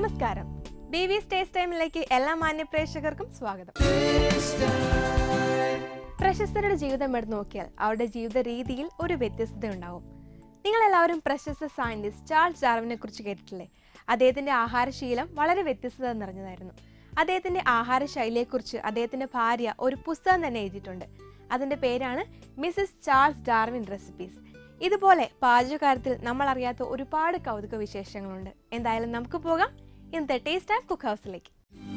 നമസ്കാരം B V stays ടൈമിലേക്ക് എല്ലാ മാന്യ പ്രേക്ഷകർക്കും സ്വാഗതം പ്രശസ്തരുടെ ജീവിതം എടുത്ത് നോക്കിയാൽ അവരുടെ ജീവിത രീതിയിൽ ഒരു വ്യത്യസ്തത ഉണ്ടാവും നിങ്ങൾ എല്ലാവരും പ്രശസ്ത സയന്റിസ്റ്റ് ചാൾസ് ഡാർവിനെ കുറിച്ച് കേട്ടിട്ടില്ലേ അദ്ദേഹത്തിന്റെ ആഹാരശീലം വളരെ വ്യത്യസ്തത നിറഞ്ഞതായിരുന്നു അദ്ദേഹത്തിന്റെ ആഹാര ശൈലിയെക്കുറിച്ച് അദ്ദേഹത്തിന്റെ ഭാര്യ ഒരു പുസ്തകം തന്നെ എഴുതിയിട്ടുണ്ട് അതിന്റെ പേരാണ് മിസസ് ചാൾസ് ഡാർവിൻ റെസിപ്പീസ് ഇതുപോലെ പാചകകാര്യത്തിൽ നമ്മൾ അറിയാത്ത ഒരുപാട് കൗതുക വിശേഷങ്ങളുണ്ട് എന്തായാലും നമുക്ക് പോകാം ഇന്നത്തെ ടേസ്റ്റ് ആൻഡ് കുക്ക് ഹൗസിലേക്ക്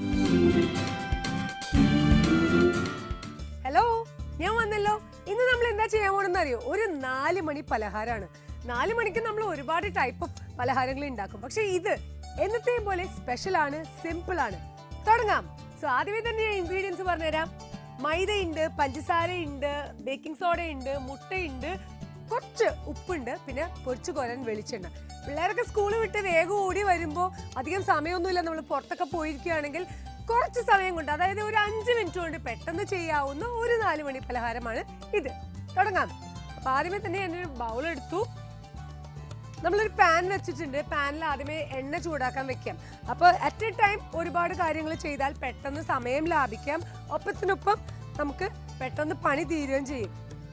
ഹലോ ഞാൻ വന്നല്ലോ ഇന്ന് നമ്മൾ എന്താ ചെയ്യാൻ പോണെന്ന് അറിയോ ഒരു നാല് മണി പലഹാരമാണ് നാല് മണിക്ക് നമ്മൾ ഒരുപാട് ടൈപ്പ് ഓഫ് പലഹാരങ്ങൾ ഉണ്ടാക്കും പക്ഷെ ഇത് എന്നത്തെയും പോലെ സ്പെഷ്യൽ ആണ് സിമ്പിൾ ആണ് തുടങ്ങാം സോ ആദ്യമേ തന്നെ ഞാൻ ഇൻഗ്രീഡിയൻസ് പറഞ്ഞുതരാം മൈദയുണ്ട് പഞ്ചസാരയുണ്ട് ബേക്കിംഗ് സോഡയുണ്ട് മുട്ടയുണ്ട് കുറച്ച് ഉപ്പുണ്ട് പിന്നെ പൊരിച്ചു കൊരൻ വെളിച്ചെണ്ണ പിള്ളേരൊക്കെ സ്കൂൾ വിട്ട് വേഗം ഓടി വരുമ്പോൾ അധികം സമയമൊന്നുമില്ല നമ്മൾ പുറത്തൊക്കെ പോയിരിക്കുകയാണെങ്കിൽ കുറച്ച് സമയം കൊണ്ട് അതായത് ഒരു അഞ്ച് മിനിറ്റ് കൊണ്ട് പെട്ടെന്ന് ചെയ്യാവുന്ന ഒരു നാല് മണി പലഹാരമാണ് ഇത് തുടങ്ങാം അപ്പൊ ആദ്യമേ തന്നെ ഞാനൊരു ബൗൾ എടുത്തു നമ്മളൊരു പാൻ വെച്ചിട്ടുണ്ട് പാനിൽ ആദ്യമേ എണ്ണ ചൂടാക്കാൻ വെക്കാം അപ്പോൾ അറ്റ് എ ടൈം ഒരുപാട് കാര്യങ്ങൾ ചെയ്താൽ പെട്ടെന്ന് സമയം ലാഭിക്കാം ഒപ്പത്തിനൊപ്പം നമുക്ക് പെട്ടെന്ന് പണി തീരുകയും ചെയ്യും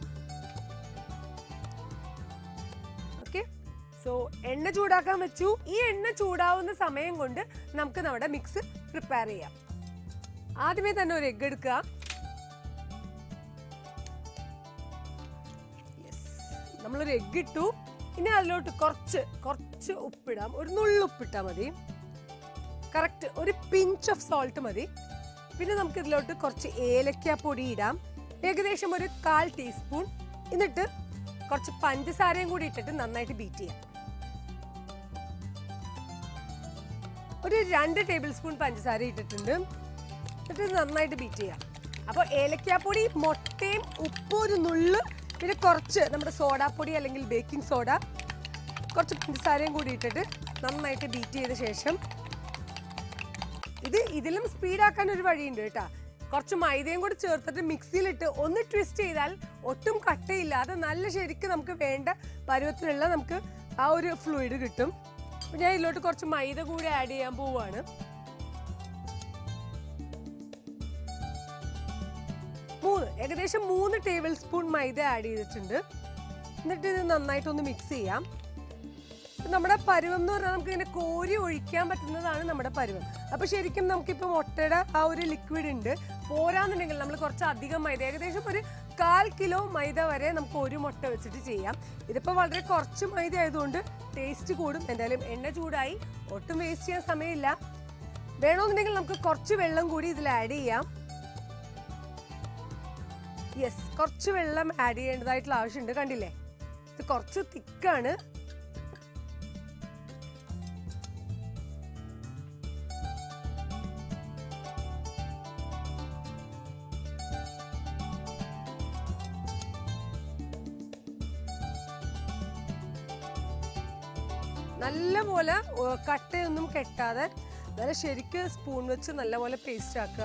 ഓക്കെ സോ എണ്ണ ചൂടാക്കാൻ വെച്ചു ഈ എണ്ണ ചൂടാവുന്ന സമയം കൊണ്ട് നമുക്ക് നമ്മുടെ മിക്സ് പ്രിപ്പയർ ചെയ്യാം ആദ്യമേ തന്നെ ഒരു എഗ് എടുക്കുക Yes. നമ്മളൊരു എഗ് ഇട്ടു ഇനി അതിലോട്ട് കുറച്ച് കുറച്ച് ഉപ്പിടാം ഒരു നുള്ളു ഉപ്പിട്ടാൽ മതി കറക്റ്റ് ഒരു പിഞ്ച് ഓഫ് സോൾട്ട് മതി പിന്നെ നമുക്ക് ഇതിലോട്ട് കുറച്ച് ഏലക്ക പൊടി ഇടാം ഏകദേശം ഒരു കാൽ ടീസ്പൂൺ എന്നിട്ട് കുറച്ച് പഞ്ചസാരയും കൂടി ഇട്ടിട്ട് നന്നായിട്ട് ബീറ്റ് ചെയ്യാം ഒരു രണ്ട് ടേബിൾ സ്പൂൺ പഞ്ചസാര ഇട്ടിട്ടുണ്ട് എന്നിട്ട് ഇത് നന്നായിട്ട് ബീറ്റ് ചെയ്യാം അപ്പോൾ ഏലക്കാപ്പൊടി മുട്ടയും ഉപ്പും ഒരു നുള്ള് പിന്നെ കുറച്ച് നമ്മുടെ സോഡാപ്പൊടി അല്ലെങ്കിൽ ബേക്കിംഗ് സോഡ കുറച്ച് പഞ്ചസാരയും കൂടി ഇട്ടിട്ട് നന്നായിട്ട് ബീറ്റ് ചെയ്ത ശേഷം ഇത് ഇതിലും സ്പീഡാക്കാൻ ഒരു വഴിയുണ്ട് കേട്ടോ കുറച്ച് മൈദയും കൂടി ചേർത്തിട്ട് മിക്സിയിലിട്ട് ഒന്ന് ട്വിസ്റ്റ് ചെയ്താൽ ഒട്ടും കട്ടയില്ലാതെ നല്ല ശരിക്ക് നമുക്ക് വേണ്ട പരുവത്തിലുള്ള നമുക്ക് ആ ഒരു ഫ്ലൂയിഡ് കിട്ടും അപ്പൊ ഞാൻ ഇതിലോട്ട് കുറച്ച് മൈദ കൂടി ആഡ് ചെയ്യാൻ പോവുകയാണ് മൂന്ന് ഏകദേശം മൂന്ന് ടേബിൾ സ്പൂൺ മൈദ ആഡ് ചെയ്തിട്ടുണ്ട് എന്നിട്ട് ഇത് നന്നായിട്ടൊന്ന് മിക്സ് ചെയ്യാം നമ്മുടെ പരുവം എന്ന് പറഞ്ഞാൽ നമുക്ക് ഇങ്ങനെ കോരി ഒഴിക്കാൻ പറ്റുന്നതാണ് നമ്മുടെ പരുവം അപ്പൊ ശരിക്കും നമുക്കിപ്പോൾ മുട്ടയുടെ ആ ഒരു ലിക്വിഡ് ഉണ്ട് പോരാന്നുണ്ടെങ്കിൽ നമ്മൾ കുറച്ച് അധികം മൈദ ഏകദേശം ഒരു കാൽ കിലോ മൈദ വരെ നമുക്ക് ഒരു മുട്ട വെച്ചിട്ട് ചെയ്യാം ഇതിപ്പോൾ വളരെ കുറച്ച് മൈദ ആയതുകൊണ്ട് ടേസ്റ്റ് കൂടും എന്തായാലും എണ്ണ ചൂടായി ഒട്ടും വേസ്റ്റ് ചെയ്യാൻ സമയമില്ല വേണമെന്നുണ്ടെങ്കിൽ നമുക്ക് കുറച്ച് വെള്ളം കൂടി ഇതിൽ ആഡ് ചെയ്യാം യെസ് കുറച്ച് വെള്ളം ആഡ് ചെയ്യേണ്ടതായിട്ടുള്ള ആവശ്യമുണ്ട് കണ്ടില്ലേ ഇത് കുറച്ച് തിക്കാണ് നല്ലപോലെ ഏർ, കട്ടയൊന്നും കെട്ടാതെ നല്ല ശരിക്ക് സ്പൂൺ വെച്ച് നല്ലപോലെ പേസ്റ്റ് ആക്കുക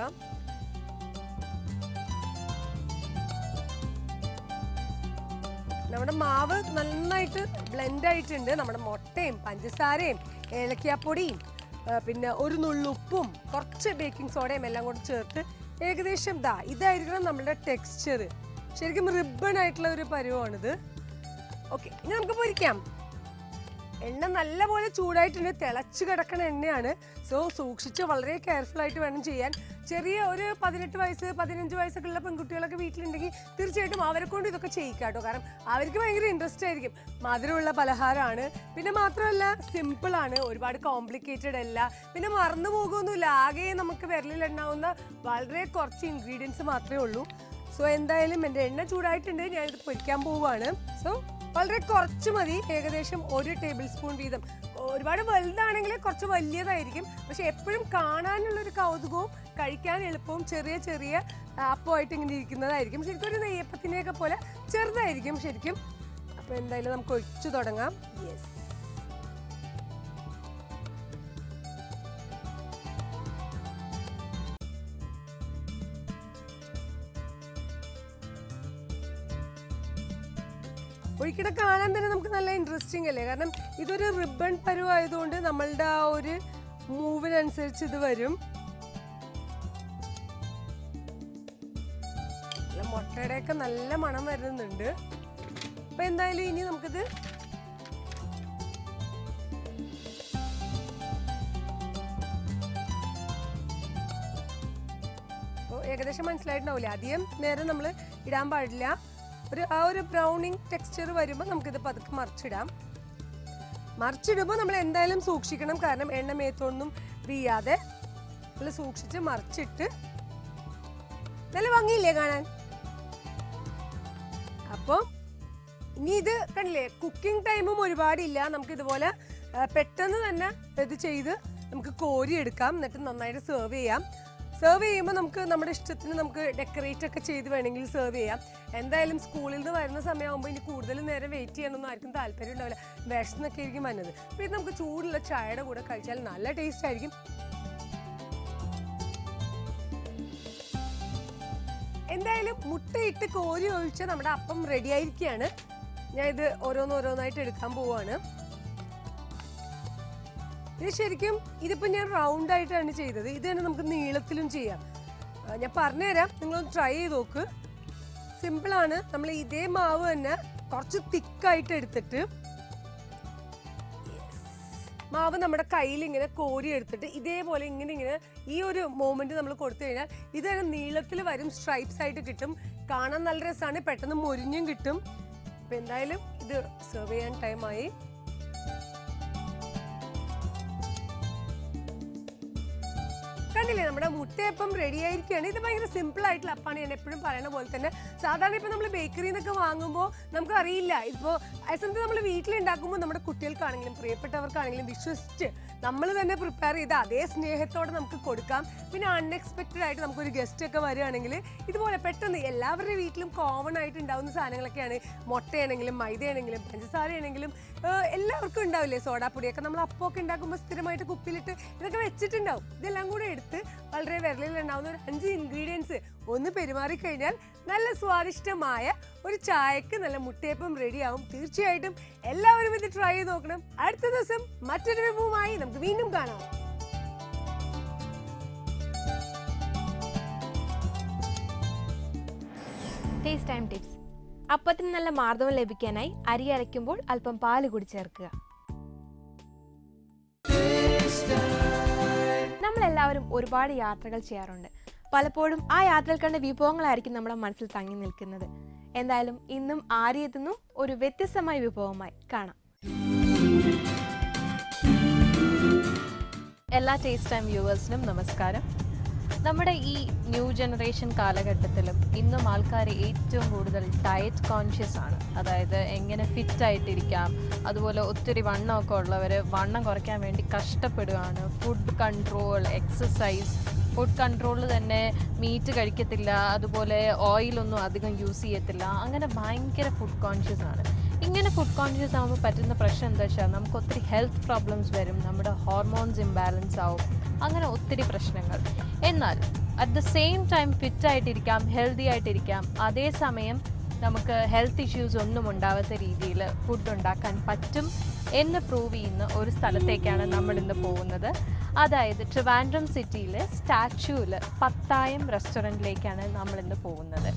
നമ്മുടെ മാവ് നന്നായിട്ട് ബ്ലെൻഡ് ആയിട്ടുണ്ട് നമ്മുടെ മുട്ടയും പഞ്ചസാരയും ഏലക്കാപ്പൊടിയും ആ, പിന്നെ ഒരു നുള്ളുപ്പും കുറച്ച് ബേക്കിംഗ് സോഡയും എല്ലാം കൂടെ ചേർത്ത് ഏകദേശം ദാ ഇതായിരിക്കണം നമ്മുടെ ടെക്സ്ചർ ശരിക്കും റിബൺ ആയിട്ടുള്ള ഒരു പരുവമാണിത് ഓക്കെ ഇനി നമുക്ക് പൊരിക്കാം എണ്ണ നല്ലപോലെ ചൂടായിട്ടുണ്ട് തിളച്ച് കിടക്കുന്ന എണ്ണയാണ് സോ സൂക്ഷിച്ച് വളരെ കെയർഫുൾ ആയിട്ട് വേണം ചെയ്യാൻ ചെറിയ ഒരു പതിനെട്ട് വയസ്സ് പതിനഞ്ച് വയസ്സൊക്കെ ഉള്ള പെൺകുട്ടികളൊക്കെ വീട്ടിലുണ്ടെങ്കിൽ തീർച്ചയായിട്ടും അവരെ കൊണ്ട് ഇതൊക്കെ ചെയ്യിക്കാട്ടോ കാരണം അവർക്ക് ഭയങ്കര ഇൻട്രസ്റ്റ് ആയിരിക്കും മധുരമുള്ള പലഹാരമാണ് പിന്നെ മാത്രമല്ല സിമ്പിൾ ആണ് ഒരുപാട് കോംപ്ലിക്കേറ്റഡ് അല്ല പിന്നെ മറന്നു പോകുമൊന്നുമില്ല ആകെ നമുക്ക് വിരലിലെണ്ണാവുന്ന വളരെ കുറച്ച് ഇൻഗ്രീഡിയൻസ് മാത്രമേ ഉള്ളൂ സോ എന്തായാലും എൻ്റെ എണ്ണ ചൂടായിട്ടുണ്ട് ഞാനിത് പൊരിക്കാൻ പോവുകയാണ് സോ വളരെ കുറച്ച് മതി ഏകദേശം ഒരു ടേബിൾ സ്പൂൺ വീതം ഒരുപാട് വലുതാണെങ്കിൽ കുറച്ച് വലിയതായിരിക്കും പക്ഷെ എപ്പോഴും കാണാനുള്ള ഒരു കൗതുകവും കഴിക്കാൻ എളുപ്പവും ചെറിയ ചെറിയ അപ്പമായിട്ട് ഇങ്ങനെ ഇരിക്കുന്നതായിരിക്കും ശരിക്കും ഒരു നെയ്യപ്പത്തിനെയൊക്കെ പോലെ ചെറുതായിരിക്കും ശരിക്കും അപ്പോൾ എന്തായാലും നമുക്ക് ഒഴിച്ചു തുടങ്ങാം യെസ് ഒഴിക്കണ കാണാൻ തന്നെ നമുക്ക് നല്ല ഇൻട്രസ്റ്റിംഗ് അല്ലേ കാരണം ഇതൊരു റിബൺ പരുവായതുകൊണ്ട് നമ്മളുടെ ആ ഒരു മൂവിനനുസരിച്ച് ഇത് വരും നല്ല മുട്ടയുടെയൊക്കെ നല്ല മണം വരുന്നുണ്ട് അപ്പൊ എന്തായാലും ഇനി നമുക്കിത് അപ്പോൾ ഏകദേശം മനസ്സിലായിട്ടുണ്ടാവില്ലേ അധികം നേരം നമ്മൾ ഇടാൻ പാടില്ല ഒരു ആ ഒരു ബ്രൗണിങ് ടെക്സ്ചർ വരുമ്പോൾ നമുക്കിത് പതുക്കെ മറിച്ചിടാം മറിച്ചിടുമ്പോൾ നമ്മൾ എന്തായാലും സൂക്ഷിക്കണം കാരണം എണ്ണ മേത്തൊന്നും വീയാതെ നമ്മൾ സൂക്ഷിച്ച് മറിച്ചിട്ട് നല്ല ഭംഗിയില്ലേ കാണാൻ അപ്പം ഇനി ഇത് കണ്ടില്ലേ കുക്കിംഗ് ടൈമും ഒരുപാടില്ല നമുക്ക് ഇതുപോലെ ആ, പെട്ടെന്ന് തന്നെ ഇത് ചെയ്ത് നമുക്ക് കോരി എടുക്കാം എന്നിട്ട് നന്നായിട്ട് സെർവ് ചെയ്യാം സെർവ് ചെയ്യുമ്പോൾ നമുക്ക് നമ്മുടെ ഇഷ്ടത്തിന് നമുക്ക് ഡെക്കറേറ്റ് ഒക്കെ ചെയ്ത് വേണമെങ്കിൽ സെർവ് ചെയ്യാം എന്തായാലും സ്കൂളിൽ നിന്ന് വരുന്ന സമയമാകുമ്പോൾ ഇനി കൂടുതൽ നേരം വെയിറ്റ് ചെയ്യണമെന്നും ആർക്കും താല്പര്യം ഉണ്ടാവില്ല വിഷന്നൊക്കെ ആയിരിക്കും വന്നത് അപ്പോൾ ഇത് നമുക്ക് ചൂടുള്ള ചായയുടെ കൂടെ കഴിച്ചാൽ നല്ല ടേസ്റ്റ് ആയിരിക്കും എന്തായാലും മുട്ടയിട്ട് കോരി ഒഴിച്ച് നമ്മുടെ അപ്പം റെഡി ആയിരിക്കുകയാണ് ഞാൻ ഇത് ഓരോന്നോരോന്നായിട്ട് എടുക്കാൻ പോവാണ് ഇത് ശരിക്കും ഇതിപ്പോ ഞാൻ റൗണ്ട് ആയിട്ടാണ് ചെയ്തത് ഇത് തന്നെ നമുക്ക് നീളത്തിലും ചെയ്യാം ആ, ഞാൻ പറഞ്ഞുതരാം നിങ്ങളൊന്ന് ട്രൈ ചെയ്ത് നോക്ക് സിമ്പിളാണ് നമ്മൾ ഇതേ മാവ് തന്നെ കുറച്ച് തിക്കായിട്ട് എടുത്തിട്ട് മാവ് നമ്മുടെ കയ്യിൽ ഇങ്ങനെ കോരി എടുത്തിട്ട് ഇതേപോലെ ഇങ്ങനെ ഇങ്ങനെ ഈ ഒരു മോമെന്റ് നമ്മൾ കൊടുത്തു കഴിഞ്ഞാൽ ഇത് തന്നെ നീളത്തിൽ വരും സ്ട്രൈപ്സ് ആയിട്ട് കിട്ടും കാണാൻ നല്ല രസമാണ് പെട്ടെന്ന് മൊരിഞ്ഞും കിട്ടും അപ്പൊ എന്തായാലും ഇത് സെർവ് ചെയ്യാൻ ടൈമായി കണ്ടില്ലേ നമ്മുടെ മുട്ടയപ്പം റെഡി ആയിരിക്കുകയാണ് ഇത് ഭയങ്കര സിമ്പിൾ ആയിട്ടുള്ള അപ്പാണ് ഞാൻ എപ്പോഴും പറയുന്ന പോലെ തന്നെ സാധാരണ ഇപ്പൊ നമ്മൾ ബേക്കറിയിൽ നിന്നൊക്കെ വാങ്ങുമ്പോൾ നമുക്ക് അറിയില്ല ഇപ്പോൾ അസംത് നമ്മൾ വീട്ടിലുണ്ടാക്കുമ്പോൾ നമ്മുടെ കുട്ടികൾക്കാണെങ്കിലും പ്രിയപ്പെട്ടവർക്കാണെങ്കിലും വിശ്വസിച്ച് നമ്മൾ തന്നെ പ്രിപ്പയർ ചെയ്ത് അതേ സ്നേഹത്തോടെ നമുക്ക് കൊടുക്കാം പിന്നെ അൺഎക്സ്പെക്റ്റഡ് ആയിട്ട് നമുക്കൊരു ഗസ്റ്റ് ഒക്കെ വരികയാണെങ്കിൽ ഇതുപോലെ പെട്ടെന്ന് എല്ലാവരുടെ വീട്ടിലും കോമൺ ആയിട്ട് ഉണ്ടാവുന്ന സാധനങ്ങളൊക്കെയാണ് മുട്ടയാണെങ്കിലും മൈദയാണെങ്കിലും പഞ്ചസാരയാണെങ്കിലും ഏഹ് എല്ലാവർക്കും ഉണ്ടാവില്ലേ സോഡാപ്പൊടിയൊക്കെ നമ്മൾ അപ്പമൊക്കെ ഉണ്ടാക്കുമ്പോൾ സ്ഥിരമായിട്ട് കുപ്പിയിലിട്ട് ഇതൊക്കെ വെച്ചിട്ടുണ്ടാവും ഇതെല്ലാം കൂടെ എടുത്ത് വളരെ വിരലിൽ ഉണ്ടാവുന്ന ഒരു അഞ്ച് ഇൻഗ്രീഡിയൻസ് ഒന്ന് പെരുമാറിക്കഴിഞ്ഞാൽ നല്ല സ്വാദിഷ്ടമായ ഒരു ചായക്ക് നല്ല മുട്ടയപ്പം റെഡിയാവും തീർച്ചയായിട്ടും എല്ലാവരും ഇത് ട്രൈ ചെയ്ത് നോക്കണം അടുത്ത ദിവസം മറ്റൊരു വിഭവമായി നമുക്ക് വീണ്ടും കാണാം ടേസ്റ്റ് ടൈം ടിപ്സ് അപ്പത്തിന് നല്ല മാർദ്ദവം ലഭിക്കാനായി അരി അരയ്ക്കുമ്പോൾ അല്പം പാല് കൂടി ചേർക്കുക നമ്മളെല്ലാവരും ഒരുപാട് യാത്രകൾ ചെയ്യാറുണ്ട് പലപ്പോഴും ആ യാത്രയിൽ കണ്ട വിഭവങ്ങളായിരിക്കും നമ്മുടെ മനസ്സിൽ തങ്ങി നിൽക്കുന്നത് എന്തായാലും ഇന്നും ആരി എത്തുന്നു ഒരു വ്യത്യസ്തമായ വിഭവമായി കാണാം എല്ലാ ടേസ്റ്റ് ടൈം വ്യൂവേഴ്സിനും നമസ്കാരം നമ്മുടെ ഈ ന്യൂ ജനറേഷൻ കാലഘട്ടത്തിലും ഇന്നും ആൾക്കാർ ഏറ്റവും കൂടുതൽ ഡയറ്റ് കോൺഷ്യസ് ആണ് അതായത് എങ്ങനെ ഫിറ്റ് ആയിട്ടിരിക്കാം അതുപോലെ ഒത്തിരി വണ്ണമൊക്കെ ഉള്ളവർ വണ്ണം കുറയ്ക്കാൻ വേണ്ടി കഷ്ടപ്പെടുകയാണ് ഫുഡ് കൺട്രോൾ എക്സസൈസ് ഫുഡ് കൺട്രോളിൽ തന്നെ മീറ്റ് കഴിക്കത്തില്ല അതുപോലെ ഓയിലൊന്നും അധികം യൂസ് ചെയ്യത്തില്ല അങ്ങനെ ഭയങ്കര ഫുഡ് കോൺഷ്യസ് ആണ് ഇങ്ങനെ ഫുഡ് കോൺഷ്യസ് ആകുമ്പോൾ പറ്റുന്ന പ്രശ്നം എന്താ വെച്ചാൽ നമുക്ക് ഒത്തിരി ഹെൽത്ത് പ്രോബ്ലംസ് വരും നമ്മുടെ ഹോർമോൺസ് ഇംബാലൻസ് ആവും അങ്ങനെ ഒത്തിരി പ്രശ്നങ്ങൾ എന്നാൽ at the same time fit ആയിട്ടിരിക്കാം ഹെൽത്തി ആയിട്ടിരിക്കാം അതേസമയം നമുക്ക് ഹെൽത്ത് ഇഷ്യൂസ് ഒന്നും ഉണ്ടാവാത്ത രീതിയിൽ ഫുഡ് ഉണ്ടാക്കാൻ പറ്റും എന്ന് പ്രൂവ് ചെയ്യുന്ന ഒരു സ്ഥലത്തേക്കാണ് നമ്മൾ ഇന്ന് പോകുന്നത് അതായത് ട്രിവാൻഡ്രം സിറ്റിയിലെ സ്റ്റാച്യൂവിൽ പത്തായം റെസ്റ്റോറൻറ്റിലേക്കാണ് നമ്മൾ ഇന്ന് പോകുന്നത്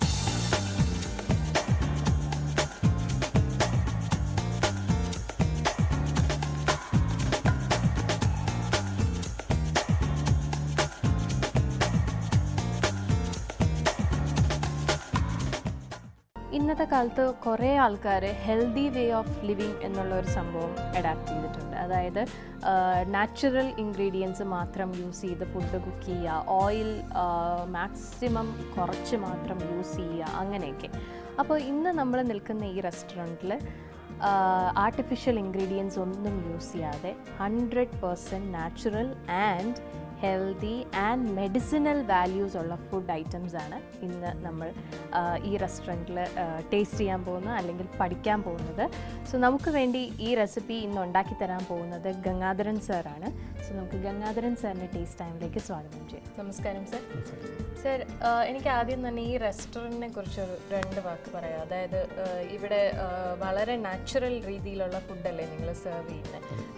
ഇന്നത്തെ കാലത്ത് കുറേ ആൾക്കാർ ഹെൽത്തി വേ ഓഫ് ലിവിങ് എന്നുള്ള ഒരു സംഭവം അഡാപ്റ്റ് ചെയ്തിട്ടുണ്ട് അതായത് നാച്ചുറൽ ഇൻഗ്രീഡിയൻസ് മാത്രം യൂസ് ചെയ്ത് ഫുഡ് കുക്ക് ചെയ്യുക ഓയിൽ മാക്സിമം കുറച്ച് മാത്രം യൂസ് ചെയ്യുക അങ്ങനെയൊക്കെ അപ്പോൾ ഇന്ന് നമ്മൾ നിൽക്കുന്ന ഈ റെസ്റ്റോറൻറ്റിൽ ആർട്ടിഫിഷ്യൽ ഇൻഗ്രീഡിയൻസ് ഒന്നും യൂസ് ചെയ്യാതെ hundred percent natural and healthy and medicinal values ഉള്ള ഫുഡ് ഐറ്റംസ് ആണ് ഇന്ന് നമ്മൾ ആ, ഈ റെസ്റ്റോറൻറ്റിൽ ടേസ്റ്റ് ചെയ്യാൻ പോകുന്നത് അല്ലെങ്കിൽ പഠിക്കാൻ പോകുന്നത് സോ നമുക്ക് വേണ്ടി ഈ റെസിപ്പി ഇന്ന് ഉണ്ടാക്കി തരാൻ പോകുന്നത് ഗംഗാധരൻ സാറാണ് സോ നമുക്ക് ഗംഗാധരൻ സാറിൻ്റെ ടേസ്റ്റ് ടൈമിലേക്ക് സ്വാഗതം ചെയ്യാം നമസ്കാരം സർ സർ എനിക്ക് ആദ്യം തന്നെ ഈ റെസ്റ്റോറൻറ്റിനെ കുറിച്ചൊരു രണ്ട് വാക്ക് പറയാം അതായത് ആ, ഇവിടെ ആ, വളരെ നാച്ചുറൽ രീതിയിലുള്ള ഫുഡല്ലേ നിങ്ങൾ സെർവ് ചെയ്യുന്നത്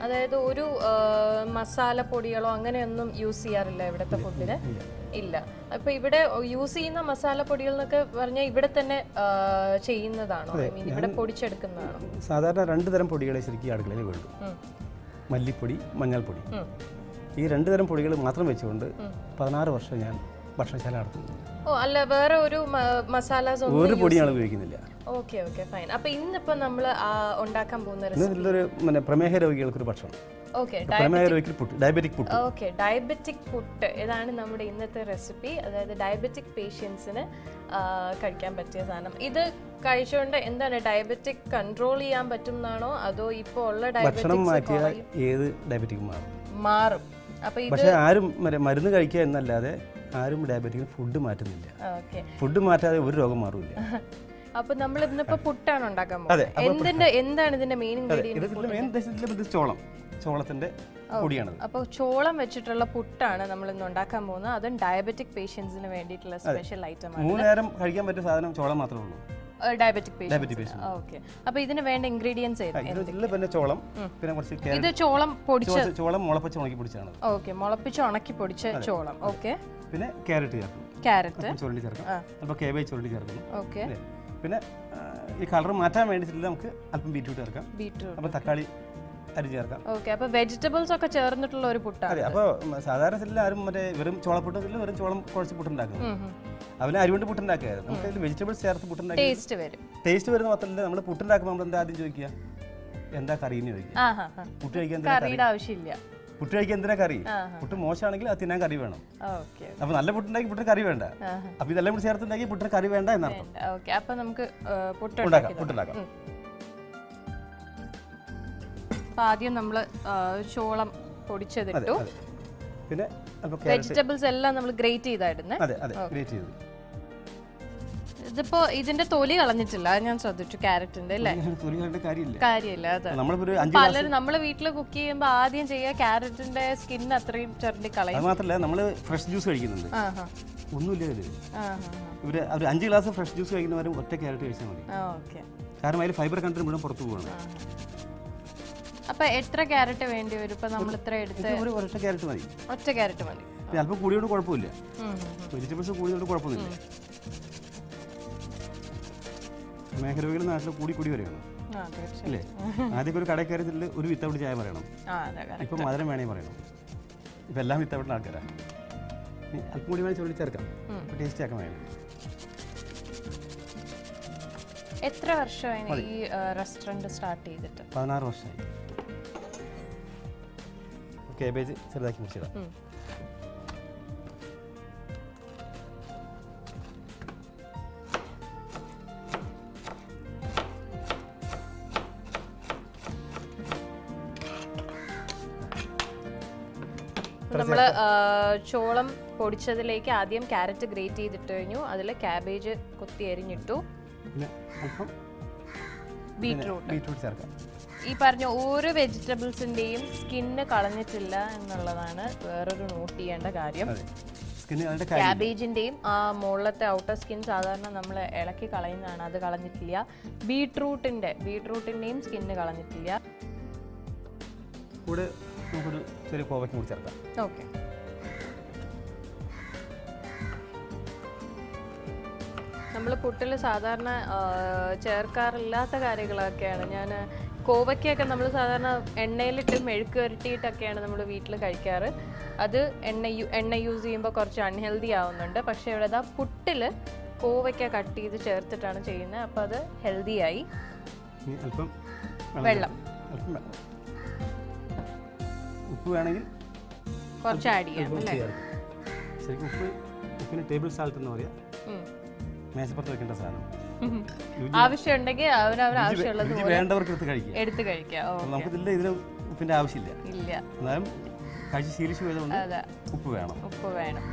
അതായത് ഒരു ആ, മസാല പൊടികളോ അങ്ങനെയൊന്നും യൂസ് ചെയ്യാറില്ല ഇവിടുത്തെ ഫുഡിന് ഇല്ല അപ്പൊ ഇവിടെ യൂസ് ചെയ്യുന്ന മസാല പൊടികൾ എന്നൊക്കെ പറഞ്ഞാൽ ഇവിടെ തന്നെ ആ, ചെയ്യുന്നതാണോ ഐ മീൻ ഇവിടെ പൊടിച്ചെടുക്കുന്നതാണോ സാധാരണ രണ്ട് തരം പൊടികളെ ശരിക്കും ഈ അടുക്കളയിൽ വേണ്ടു ഉം. മല്ലിപ്പൊടി മഞ്ഞൾപ്പൊടി ഉം. ഈ രണ്ട് തരം പൊടികൾ മാത്രം വെച്ചുകൊണ്ട് പതിനാറ് വർഷം ഞാൻ ഭക്ഷണശാല നടത്തുന്നു ഓ അല്ല വേറെ ഒരു മസാലാസ് ഒന്നും ഒരു പൊടി ഞാൻ ഉപയോഗിക്കുന്നില്ല ഓക്കെ ഓക്കെ ഫൈൻ അപ്പൊ ഇന്നിപ്പോ നമ്മൾ ഉണ്ടാക്കാൻ പോകുന്ന ഇന്ന് ഇതിലൊരു പിന്നെ പ്രമേഹ രോഗികൾക്കൊരു ഭക്ഷണം ഓക്കെ പ്രമേഹ രോഗിക്ക് പുട്ട് ഡയബറ്റിക് പുട്ട് ഓക്കെ ഡയബറ്റിക് പുട്ട് ഇതാണ് നമ്മുടെ ഇന്നത്തെ റെസിപ്പി അതായത് ഡയബറ്റിക് പേഷ്യൻസിന് കഴിക്കാൻ പറ്റിയ സാധനം ഇത് കഴിച്ചുകൊണ്ട് എന്താണ് ഡയബറ്റിക് കൺട്രോൾ ചെയ്യാൻ പറ്റും എന്നാണോ അതോ ഇപ്പോൾ ഉള്ള ഭക്ഷണം ഡയബറ്റിക്സ് മാറ്റിയാൽ ഏത് ഡയബറ്റിക് മാറും മാറും അപ്പൊ ഇത് പക്ഷേ ആരും മറ്റേ മരുന്ന് കഴിക്കുക എന്നല്ലാതെ ആരും ഡയബറ്റിക്കിന് ഫുഡ് മാറ്റുന്നില്ല ഓക്കെ ഫുഡ് മാറ്റാതെ ഒരു രോഗം മാറില്ല അപ്പൊ നമ്മൾ ഇന്നിപ്പോ പുട്ടാണ് ഉണ്ടാക്കാൻ അതെ, പോകുന്നത് എന്തിന്റെ എന്താണ് ഇതിന്റെ മെയിൻ ഇൻഗ്രീഡിയൻറ്റ് ഇതിന്റെ മെയിൻ ഉദ്ദേശത്തിൽ ഇത് ചോളം ചോളത്തിന്റെ പൊടിയാണത് അപ്പോൾ ചോളം വെച്ചിട്ടുള്ള പുട്ടാണ് നമ്മൾ ഇന്ന് ഉണ്ടാക്കാൻ പോകുന്നത് അതും ഡയബറ്റിക് പേഷ്യൻസിന് വേണ്ടിയിട്ടുള്ള സ്പെഷ്യൽ ഐറ്റം ആണ് മൂന്ന് നേരം കഴിക്കാൻ പറ്റിയ സാധനം ചോളം മാത്രമേ ഉള്ളൂ ഡയബറ്റിക് Diabetic പേഷ്യൻസ് ഓക്കെ അപ്പൊ ഇതിന് വേണ്ട ഇൻഗ്രീഡിയൻസ് ഇതിൽ പിന്നെ ചോളം പിന്നെ കുറച്ച് ഇത് ക്യാരറ്റ് ചോളം പൊടിച്ച ചോളം- ചോളം മുളപ്പച്ച ഉണക്കി പൊടിച്ചാണ് ഓക്കെ മുളപ്പിച്ച് ഉണക്കി പൊടിച്ച ചോളം ഓക്കെ പിന്നെ ക്യാരറ്റ് ചേർക്കും ക്യാരറ്റ് അല്പം ചുരുണ്ടി ചേർക്കാം അല്പം കേബേജ് ചുരുണ്ടി ചേർക്കണം ഓക്കെ അല്ലേ? പിന്നെ ആ, ഈ കളർ മാറ്റാൻ വേണ്ടിയിട്ട് നമുക്ക് അല്പം ബീറ്റ്റൂട്ട് ചേർക്കാം ബീട്രൂട്ട് അപ്പം തക്കാളി അരി ചേർക്കാം ഓക്കെ അപ്പൊ വെജിറ്റബിൾസ് ഒക്കെ ചേർന്നിട്ടുള്ള ഒരു പുട്ടാണ് അതെ അപ്പോൾ സാധാരണ ഇതിൽ ആരും മറ്റേ വെറും ചോളപ്പുട്ടത്തിൽ വെറും ചോളം കുഴച്ച് പുട്ടുണ്ടാക്കുന്നത് അവന് അരി കൊണ്ട് പുട്ടുണ്ടാക്കിയായിരുന്നു നമുക്ക് ഇതിൽ വെജിറ്റബിൾസ് ചേർത്ത് പുട്ടുണ്ടാക്കി ടേസ്റ്റ് വരും ടേസ്റ്റ് വരുന്ന മാത്രമല്ല നമ്മൾ പുട്ടുണ്ടാക്കുമ്പോൾ നമ്മൾ എന്താ ആദ്യം ചോദിക്കുക എന്താ കറി എന്ന് ചോദിക്കുക ആ ഹാ ഹാ പുട്ട് കഴിക്കാൻ എന്തിനാ കറി കറിയുടെ ആവശ്യമില്ല പുട്ട് കഴിക്കാൻ എന്തിനാ കറി ആഹാ. പുട്ട് മോശമാണെങ്കിൽ അത് തിന്നാൻ കറി വേണം ഓക്കെ അപ്പോൾ നല്ല പുട്ടുണ്ടാക്കി പുട്ടിന് കറി വേണ്ട ആഹാ. അപ്പോൾ ഇതെല്ലാം കൂടി ചേർത്തുണ്ടാക്കി പുട്ടിന് കറി വേണ്ട എന്നർത്ഥം ഓക്കെ അപ്പൊ നമുക്ക് ആ, പുട്ട് ഉണ്ടാക്കാം ഉണ്ടാക്കി പുട്ടുണ്ടാക്കാം ഉം. അപ്പൊ ആദ്യം നമ്മൾ ചോളം അതെ പൊടിച്ചതിട്ടു അതെ പിന്നെ അല്പം ക്യാരറ്റ് വെജിറ്റബിൾസ് എല്ലാം നമ്മൾ ഗ്രേറ്റ് ചെയ്തായിരുന്നു അതെ അതെ ഗ്രേറ്റ് ചെയ്ത് ഇതിപ്പോ ഇതിന്റെ തൊലി കളഞ്ഞിട്ടില്ല അത് ഞാൻ ശ്രദ്ധിച്ചു ക്യാരറ്റിന്റെ അല്ലേ തൊലി കളയേണ്ട കാര്യമില്ല കാര്യമില്ല അത് നമ്മളിപ്പോൾ ഒരു അഞ്ച് പലരും നമ്മള് വീട്ടിൽ കുക്ക് ചെയ്യുമ്പോ ആദ്യം ചെയ്യുക ക്യാരറ്റിന്റെ സ്കിൻ അത്രയും ചുരണ്ടി കളയും അത് മാത്രമല്ല നമ്മൾ ഫ്രഷ് ജ്യൂസ് കഴിക്കുന്നുണ്ട് ആഹാ. ഒന്നുമില്ല ഇതിൽ ആഹാ. ഇവർ ഒരു അഞ്ച് ഗ്ലാസ് ഫ്രഷ് ജ്യൂസ് കഴിക്കുന്നവരും ഒറ്റ ക്യാരറ്റ് കഴിച്ചാൽ മതി ആ ഓക്കെ കാരണം അതിൽ ഫൈബർ കണ്ടന്റ് മുഴുവൻ പുറത്തു പോകണം അപ്പൊ എത്ര ക്യാരറ്റ് വേണ്ടി വരും ഇപ്പൊ നമ്മൾ ഇത്ര എടുത്ത് ഇത് ഒരു ഒരൊറ്റ ക്യാരറ്റ് മതി ഒറ്റ ക്യാരറ്റ് മതി പിന്നെ അല്പം കൂടിയോണ്ട് കുഴപ്പമില്ല ഉം, ഉം, വെജിറ്റബിൾസ് കൂടിയോണ്ട് കുഴപ്പമൊന്നുമില്ല മേഘരോഗികൾ നാട്ടിൽ കൂടി കൂടി വരികയാണ് ഉം. ആ തീർച്ചയായും അല്ലേ ആദ്യമൊക്കെ ഒരു കടയിൽ കയറിയതിൽ ഒരു വിത്തൗട്ട് ചായ പറയണം ആ അതെ correct. ഇപ്പം മധുരം വേണേ പറയണം ഇപ്പം എല്ലാം വിത്തൗട്ടുള്ള ആൾക്കാരാണ് ഇനി അല്പം കൂടി വേണേൽ ചുരുളി ചേർക്കാം അപ്പോൾ ടേസ്റ്റ് ആക്കാൻ വേണം എത്ര വർഷമായി ഈ റെസ്റ്റോറന്റ് സ്റ്റാർട്ട് ചെയ്തിട്ട് പതിനാറ് വർഷമായി കേബേജ് ചെറുതാക്കി മുറിച്ചിടാം ഉം. നമ്മൾ ചോളം പൊടിച്ചതിലേക്ക് ആദ്യം ക്യാരറ്റ് ഗ്രേറ്റ് ചെയ്തിട്ട് കഴിഞ്ഞു അതിൽ ക്യാബേജ് കൊത്തി അരിഞ്ഞിട്ടു പിന്നെ അല്പം ബീട്രൂട്ട് ബീറ്റ്റൂട്ട് ചേർക്കാം ഈ പറഞ്ഞ ഓരോ വെജിറ്റബിൾസിന്റെയും സ്കിന്ന് കളഞ്ഞിട്ടില്ല എന്നുള്ളതാണ് വേറൊരു നോട്ട് ചെയ്യേണ്ട കാര്യം അതെ സ്കിന്ന് അതിൻ്റെ കാര്യം ക്യാബേജിന്റെയും ആ മുകളിലത്തെ ഔട്ടർ സ്കിൻ സാധാരണ നമ്മൾ ഇളക്കി കളയുന്നതാണ് അത് കളഞ്ഞിട്ടില്ല ബീട്രൂട്ടിന്റെ ബീട്രൂട്ടിന്റെയും സ്കിന്ന് കളഞ്ഞിട്ടില്ല കൂടെ നമുക്കൊരു ചെറിയ കോവയ്ക്ക് കൂടി ചേർക്കാം ഓക്കെ നമ്മൾ പുട്ടിൽ സാധാരണ ആ, ചേർക്കാറില്ലാത്ത കാര്യങ്ങളൊക്കെയാണ് ഞാൻ കോവയ്ക്കൊക്കെ നമ്മൾ സാധാരണ എണ്ണയിലിട്ട് മെഴുക്ക് വരട്ടിയിട്ടൊക്കെയാണ് നമ്മൾ വീട്ടിൽ കഴിക്കാറ് അത് എണ്ണ യു എണ്ണ യൂസ് ചെയ്യുമ്പോൾ കുറച്ച് അൺഹെൽത്തി ആവുന്നുണ്ട് പക്ഷേ ഇവിടെ ഇതാ പുട്ടിൽ കോവയ്ക്ക കട്ട് ചെയ്ത് ചേർത്തിട്ടാണ് ചെയ്യുന്നത് അപ്പോൾ അത് ഹെൽത്തി ആയി ഇനി അല്പം വെള്ളം. അല്പം വെള്ളം ഉപ്പ് വേണമെങ്കിൽ കുറച്ച് ആഡ് ചെയ്യാം അല്പം അല്ലേ ചേർക്കാം ശരിക്കും ഉപ്പ് ഉപ്പിന് ടേബിൾ സാൾട്ട് എന്ന് പറയാം ഉം. മേശപ്പുറത്ത് വെക്കേണ്ട സാധനം രുചി- ആവശ്യമുണ്ടെങ്കിൽ അവരവർ രുചി വേ- ആവശ്യമുള്ളത് രുചി പോലെ വേണ്ടവർക്ക് എടുത്ത് കഴിക്കുക എടുത്ത് കഴിക്കാം ഓ അപ്പോൾ നമുക്കിതിൽ ഇതിന് ഉപ്പിൻ്റെ ആവശ്യമില്ല ഇല്ല എന്നാലും കഴിച്ച് ശീലിച്ചു പോയതുകൊണ്ട് അതെ ഉപ്പ് വേണം ഉപ്പ് വേണം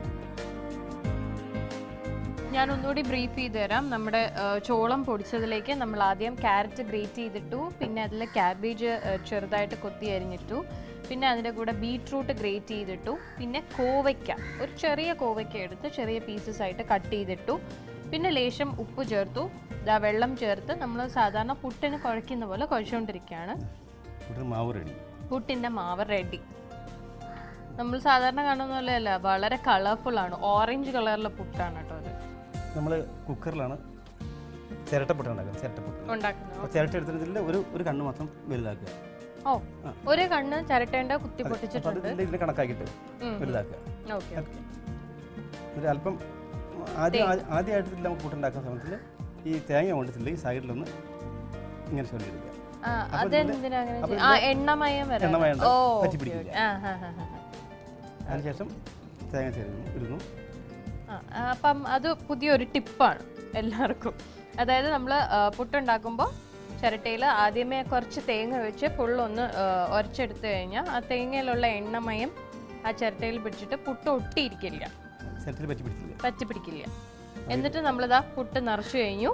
ഞാൻ ഒന്നുകൂടി ബ്രീഫ് ചെയ്ത് തരാം നമ്മുടെ ആ, ചോളം പൊടിച്ചതിലേക്ക് നമ്മൾ ആദ്യം ക്യാരറ്റ് ഗ്രേറ്റ് ചെയ്തിട്ടു പിന്നെ അതിൽ ക്യാബേജ് ചെറുതായിട്ട് കൊത്തി അരിഞ്ഞിട്ടു പിന്നെ അതിൻ്റെ കൂടെ ബീട്രൂട്ട് ഗ്രേറ്റ് ചെയ്തിട്ടു പിന്നെ കോവയ്ക്ക ഒരു ചെറിയ കോവയ്ക്ക എടുത്ത് ചെറിയ പീസസ് ആയിട്ട് കട്ട് ചെയ്തിട്ടു പിന്നെ ലേശം ഉപ്പ് ചേർത്തു ഇതാ വെള്ളം ചേർത്ത് നമ്മൾ സാധാരണ പുട്ടിന് കുഴയ്ക്കുന്ന പോലെ കുഴച്ചുകൊണ്ടിരിക്കുകയാണ് ഇവിടെ മാവ് റെഡി പുട്ടിൻ്റെ മാവ് റെഡി നമ്മൾ സാധാരണ കാണുന്ന പോലെയല്ല വളരെ കളർഫുൾ ആണ് ഓറഞ്ച് കളറിലെ പുട്ടാണ് കേട്ടോ അത് നമ്മൾ കുക്കറിലാണ് ചിരട്ടപ്പുട്ട് ഉണ്ടാക്കുന്നത് ചിരട്ടപ്പുട്ട് ഉണ്ടാക്കുന്നത് അപ്പോൾ ചിരട്ട എടുത്തിട്ട് ഒരു ഒരു കണ്ണ് മാത്രം വലുതാക്കുക ഓ ഒരു കണ്ണ് ചിരട്ടേണ്ട കുത്തി അപ്പോൾ അത് പൊട്ടിച്ചിട്ടുണ്ട് ഇതിൻ്റെ ഇതിനെ കണക്കാക്കിയിട്ട് ഉം. വലുതാക്കുക ഓക്കെ ഓക്കെ ഒരു അല്പം ആദ്യം ആദ്യ- ആദ്യമായിട്ട് ഇതിൽ നമുക്ക് പുട്ടുണ്ടാക്കുന്ന സമയത്തിൽ ഈ തേങ്ങ കൊണ്ടിട്ടില്ല ഈ സൈഡിലൊന്ന് ഇങ്ങനെ ചൊല്ലിയെടുക്കുക ആ അപ്പോൾ അതെന്തിനാ അങ്ങനെ അപ്പോൾ ചെയ്യ- ആ എണ്ണമയം വരാൻ എണ്ണമയം ഓ പറ്റി ഓക്കെ പിടിക്കില്ല. ഓക്കെ ആ ഹാ ഹാ ഹാ അതിനുശേഷം തേങ്ങ ചേരുന്നു ഇടുന്നു ആ, അപ്പം അത് പുതിയൊരു ടിപ്പാണ് എല്ലാവർക്കും അതായത് നമ്മൾ പുട്ടുണ്ടാക്കുമ്പോൾ ചിരട്ടയിൽ ആദ്യമേ കുറച്ച് തേങ്ങ വെച്ച് ഫുള്ളൊന്ന് ഉരച്ചെടുത്ത് കഴിഞ്ഞാൽ ആ തേങ്ങയിലുള്ള എണ്ണമയം ആ ചിരട്ടയിൽ പിടിച്ചിട്ട് പുട്ട് ഒട്ടിയിരിക്കില്ല ചിരട്ടയിൽ പറ്റി പിടിച്ചില്ല പറ്റി പിടിക്കില്ല എന്നിട്ട് നമ്മളിതാ പുട്ട് നിറച്ചു കഴിഞ്ഞു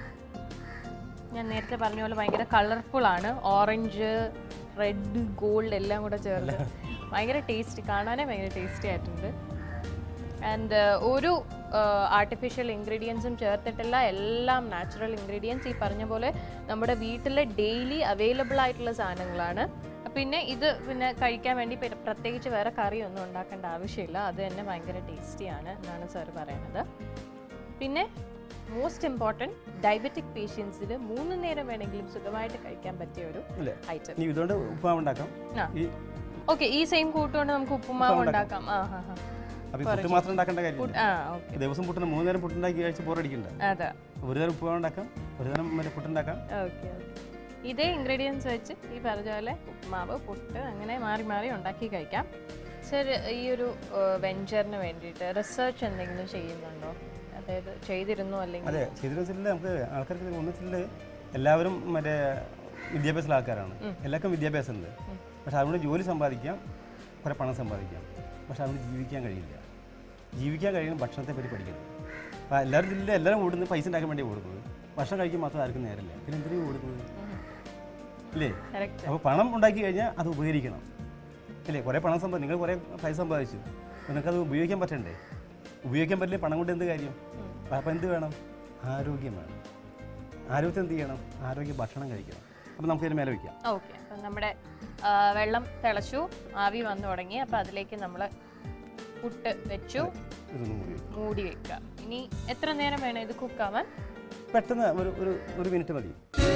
ഞാൻ നേരത്തെ പറഞ്ഞ പോലെ ഭയങ്കര കളർഫുൾ ആണ് ഓറഞ്ച് റെഡ് ഗോൾഡ് എല്ലാം കൂടെ ചേർന്ന് ഭയങ്കര ടേസ്റ്റി കാണാനേ ഭയങ്കര ടേസ്റ്റി ആയിട്ടുണ്ട് ആൻഡ് ഒരു ആർട്ടിഫിഷ്യൽ ഇൻഗ്രീഡിയൻസും ചേർത്തിട്ടില്ല എല്ലാം നാച്ചുറൽ ഇൻഗ്രീഡിയൻസ് ഈ പറഞ്ഞ പോലെ നമ്മുടെ വീട്ടിലെ ഡെയിലി അവൈലബിൾ ആയിട്ടുള്ള സാധനങ്ങളാണ് പിന്നെ ഇത് പിന്നെ കഴിക്കാൻ വേണ്ടി പിന്നെ പ്രത്യേകിച്ച് വേറെ കറിയൊന്നും ഉണ്ടാക്കേണ്ട ആവശ്യമില്ല അത് തന്നെ ഭയങ്കര ടേസ്റ്റിയാണ് എന്നാണ് സാർ പറയുന്നത് പിന്നെ മോസ്റ്റ് ഇമ്പോർട്ടൻറ്റ് ഡയബറ്റിക് പേഷ്യൻസിൽ മൂന്ന് നേരം വേണമെങ്കിലും സുഖമായിട്ട് കഴിക്കാൻ പറ്റിയ ഒരു അല്ലേ ഐറ്റം ഇനി ഇതുകൊണ്ട് ഉപ്പാവ് ഉണ്ടാക്കാം ആ. ഈ ഓക്കെ ഈ സെയിം കൂട്ടുകൊണ്ട് നമുക്ക് ഉപ്പുമാവ് ഉണ്ടാക്കാം ആ ഹാ ഹാ അപ്പോൾ ഈ പുട്ട് മാത്രം ഉണ്ടാക്കേണ്ട കാര്യമില്ല ആ ഓക്കെ ദിവസം പുട്ടിന് മൂന്ന് നേരം പുട്ടുണ്ടാക്കി കഴിച്ച് ബോറടിക്കണ്ട അതെ ഒരു നേരം ഉപ്പാവ് ഉണ്ടാക്കാം ഒരു നേരം മറ്റേ പുട്ടുണ്ടാക്കാം ഓക്കെ ഓക്കെ ഇതേ ഇൻഗ്രീഡിയൻസ് വെച്ച് ഈ പറഞ്ഞ പോലെ ഉപ്മാവ് പുട്ട് അങ്ങനെ മാറി മാറി ഉണ്ടാക്കി കഴിക്കാം സർ ഈ ഒരു വെഞ്ചറിന് വേണ്ടിയിട്ട് റിസർച്ച് എന്തെങ്കിലും ചെയ്യുന്നുണ്ടോ അതായത് ചെയ്തിരുന്നു അല്ലെങ്കിൽ അതെ ചെയ്തിരുന്നില്ല നമുക്ക് ആൾക്കാർക്ക് ഒന്നിച്ചില്ല എല്ലാവരും മറ്റേ വിദ്യാഭ്യാസമുള്ള ആൾക്കാരാണ് എല്ലാവർക്കും വിദ്യാഭ്യാസം ഉണ്ട് പക്ഷെ അതുകൊണ്ട് ജോലി സമ്പാദിക്കാം കുറേ പണം സമ്പാദിക്കാം പക്ഷെ അതുകൊണ്ട് ജീവിക്കാൻ കഴിയില്ല ജീവിക്കാൻ കഴിയുന്ന ഭക്ഷണത്തെ പറ്റി പഠിക്കണം അപ്പോൾ എല്ലാവരും ജില്ല എല്ലാവരും ഓടുന്നത് പൈസ ഉണ്ടാക്കാൻ വേണ്ടി ഓടുന്നത് ഭക്ഷണം കഴിക്കാൻ മാത്രം ആർക്കും നേരമില്ല പിന്നെ എന്തിനാണ് ഓടുന്നത് ഇല്ലേ കറക്റ്റ് അപ്പോൾ പണം ഉണ്ടാക്കി കഴിഞ്ഞാൽ അത് ഉപകരിക്കണം അല്ലേ കുറേ പണം സമ്പാദിച്ചു നിങ്ങൾ കുറേ പൈസ സമ്പാദിച്ചു അപ്പോൾ നിങ്ങൾക്കത് ഉപയോഗിക്കാൻ പറ്റണ്ടേ ഉപയോഗിക്കാൻ പറ്റില്ല പണം കൊണ്ട് എന്ത് കാര്യം അപ്പോൾ എന്ത് വേണം ആരോഗ്യം വേണം ആരോഗ്യത്തെ എന്ത് ചെയ്യണം ആരോഗ്യ ഭക്ഷണം കഴിക്കണം അപ്പോൾ നമുക്ക് ഇതിന് മേലെ വയ്ക്കാം ഓക്കെ അപ്പം നമ്മുടെ ആ, വെള്ളം തിളച്ചു ആവി വന്നു തുടങ്ങി അപ്പം അതിലേക്ക് നമ്മൾ പുട്ട് വെച്ചു ഇതൊന്നും കൂടി വയ്ക്കാം മൂടി വെക്കുക ഇനി എത്ര നേരം വേണം ഇത് കുക്കാവാൻ പെട്ടെന്ന് ഒരു ഒരു ഒരു മിനിറ്റ് മതി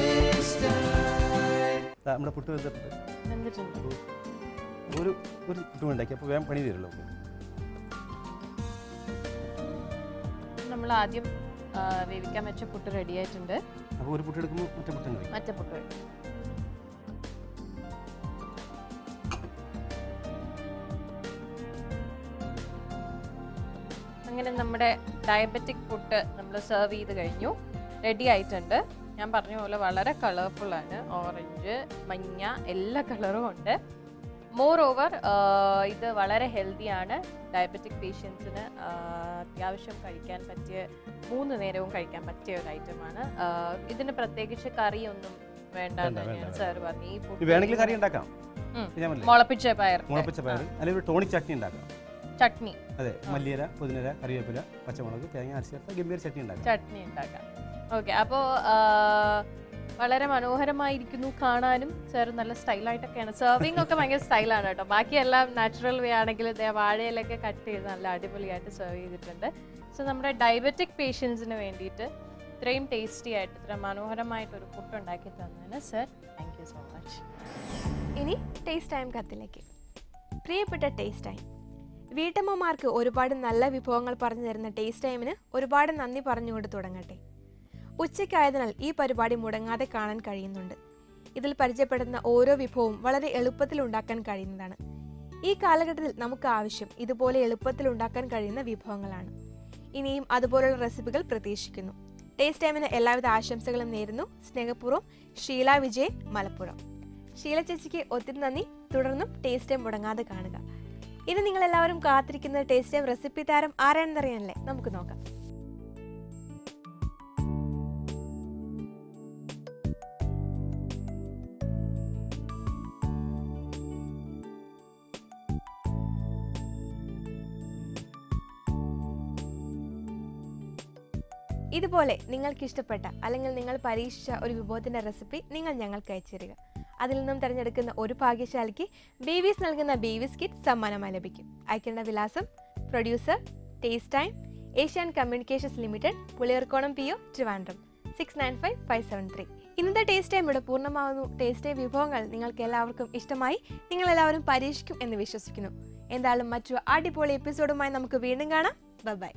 ദാ നമ്മുടെ പുട്ട് വെച്ചിട്ടുണ്ട് എന്നിട്ടുണ്ട് ഒരു ഒരു പുട്ട് ഉണ്ടാക്കി അപ്പോൾ വേഗം പണി തരുമല്ലോ നമുക്ക് നമ്മൾ ആദ്യം ആ, വേവിക്കാൻ വെച്ച പുട്ട് റെഡി ആയിട്ടുണ്ട് അപ്പോൾ ഒരു പുട്ട് എടുക്കുമ്പോൾ മറ്റേ പുട്ടും കഴിക്കും മറ്റേ പുട്ട് വെക്കും അങ്ങനെ നമ്മുടെ ഡയബറ്റിക് പുട്ട് നമ്മൾ സെർവ് ചെയ്ത് കഴിഞ്ഞു റെഡി ആയിട്ടുണ്ട് ഞാൻ പറഞ്ഞ പോലെ വളരെ കളർഫുൾ ആണ് ഓറഞ്ച് മഞ്ഞ എല്ലാ കളറും ഉണ്ട് മോർ ഓവർ ഇത് വളരെ ഹെൽത്തിയാണ് ഡയബറ്റിക് പേഷ്യൻസിന് അത്യാവശ്യം കഴിക്കാൻ പറ്റിയ മൂന്ന് നേരവും കഴിക്കാൻ പറ്റിയ ഒരു ഐറ്റമാണ് ഇതിന് പ്രത്യേകിച്ച് കറിയൊന്നും വേണ്ട എന്ന് വേണ്ട, തന്നെയാണ് വേണ്ട. സാർ പറഞ്ഞു ഈ ഇനി പുട്ട് വേണമെങ്കിൽ കറി ഉണ്ടാക്കാം ഉം. ഞാൻ പറഞ്ഞില്ലേ മുളപ്പിച്ച പയർ മുളപ്പിച്ച പയർ അല്ലെങ്കിൽ ഒരു ടോണിക് ചട്നി ഉണ്ടാക്കാം ചട്നി അതെ മല്ലിയില പുതിനയില കറിവേപ്പില പച്ചമുളക് തേങ്ങ അരച്ച് ചേർത്ത് ഗംഭീര ചട്നി ഉണ്ടാക്കാം ചട്നി ഉണ്ടാക്കാം ഓക്കെ അപ്പോൾ വളരെ മനോഹരമായിരിക്കുന്നു കാണാനും സാർ നല്ല സ്റ്റൈലായിട്ടൊക്കെയാണ് സെർവിങ് ഒക്കെ ഭയങ്കര സ്റ്റൈലാണ് കേട്ടോ ബാക്കിയെല്ലാം നാച്ചുറൽ വേ ആണെങ്കിൽ ദേ വാഴയിലൊക്കെ കട്ട് ചെയ്ത് നല്ല അടിപൊളിയായിട്ട് സെർവ് ചെയ്തിട്ടുണ്ട് സോ നമ്മുടെ ഡയബറ്റിക് പേഷ്യൻസിന് വേണ്ടിയിട്ട് ഇത്രയും ടേസ്റ്റി ആയിട്ട് ഇത്ര മനോഹരമായിട്ടൊരു ഫുഡ് ഉണ്ടാക്കി തന്നതിന് sir thank you so much ഇനി ടേസ്റ്റ് ടൈം കത്തിലേക്ക് പ്രിയപ്പെട്ട ടേസ്റ്റ് ടൈം വീട്ടമ്മമാർക്ക് ഒരുപാട് നല്ല വിഭവങ്ങൾ പറഞ്ഞു തരുന്ന ടേസ്റ്റ് ടൈമിന് ഒരുപാട് നന്ദി പറഞ്ഞുകൊണ്ട് തുടങ്ങട്ടെ ഉച്ചയ്ക്കായതിനാൽ ഈ പരിപാടി മുടങ്ങാതെ കാണാൻ കഴിയുന്നുണ്ട് ഇതിൽ പരിചയപ്പെടുന്ന ഓരോ വിഭവവും വളരെ എളുപ്പത്തിൽ ഉണ്ടാക്കാൻ കഴിയുന്നതാണ് ഈ കാലഘട്ടത്തിൽ നമുക്ക് ആവശ്യം ഇതുപോലെ എളുപ്പത്തിൽ ഉണ്ടാക്കാൻ കഴിയുന്ന വിഭവങ്ങളാണ് ഇനിയും അതുപോലുള്ള റെസിപ്പികൾ പ്രതീക്ഷിക്കുന്നു ടേസ്റ്റ് ടൈമിന് എല്ലാവിധ ആശംസകളും നേരുന്നു സ്നേഹപൂർവ്വം ഷീല വിജയൻ മലപ്പുറം ഷീല ചേച്ചിക്ക് ഒത്തിരി നന്ദി തുടർന്നും ടേസ്റ്റ് ടൈം മുടങ്ങാതെ കാണുക ഇനി നിങ്ങൾ എല്ലാവരും കാത്തിരിക്കുന്ന ടേസ്റ്റ് ടൈം റെസിപ്പി താരം ആരാണെന്നറിയാനല്ലേ നമുക്ക് നോക്കാം ഇതുപോലെ നിങ്ങൾക്ക് ഇഷ്ടപ്പെട്ട അല്ലെങ്കിൽ നിങ്ങൾ പരീക്ഷിച്ച ഒരു വിഭവത്തിന്റെ റെസിപ്പി നിങ്ങൾ ഞങ്ങൾക്ക് അയച്ചു തരിക അതിൽ നിന്നും തിരഞ്ഞെടുക്കുന്ന ഒരു ഭാഗ്യശാലിക്ക് ബേബീസ് നൽകുന്ന ബേബീസ് കിറ്റ് സമ്മാനമായി ലഭിക്കും അയക്കേണ്ട വിലാസം producer taste time Asian communications limited Puliyarkonam P O Trivandrum six nine five five seven three ഇന്നത്തെ ടേസ്റ്റ് ടൈം ഇവിടെ പൂർണ്ണമാകുന്നു ടേസ്റ്റ് ടൈം വിഭവങ്ങൾ നിങ്ങൾക്ക് എല്ലാവർക്കും ഇഷ്ടമായി നിങ്ങൾ എല്ലാവരും പരീക്ഷിക്കും എന്ന് വിശ്വസിക്കുന്നു എന്തായാലും മറ്റു അടിപൊളി എപ്പിസോഡുമായി നമുക്ക് വീണ്ടും കാണാം ബൈ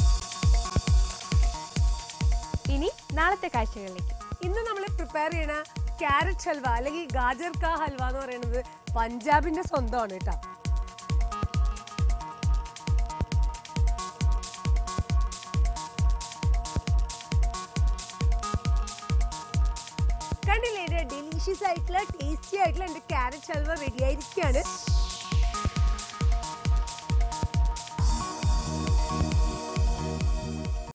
ഇനി നാളത്തെ കാഴ്ചകളിലേക്ക് ഇന്ന് നമ്മൾ പ്രിപ്പയർ ചെയ്യണ ക്യാരറ്റ് ഹൽവ അല്ലെങ്കിൽ ഗാജർ കാ ഹൽവ എന്ന് പറയുന്നത് പഞ്ചാബിന്റെ സ്വന്തമാണ് കേട്ടോ കണ്ടില്ലേ ഡെലീഷ്യസ് ആയിട്ടുള്ള ടേസ്റ്റി ആയിട്ടുള്ള എൻ്റെ ക്യാരറ്റ് ഹൽവ റെഡി ആയിരിക്കുകയാണ്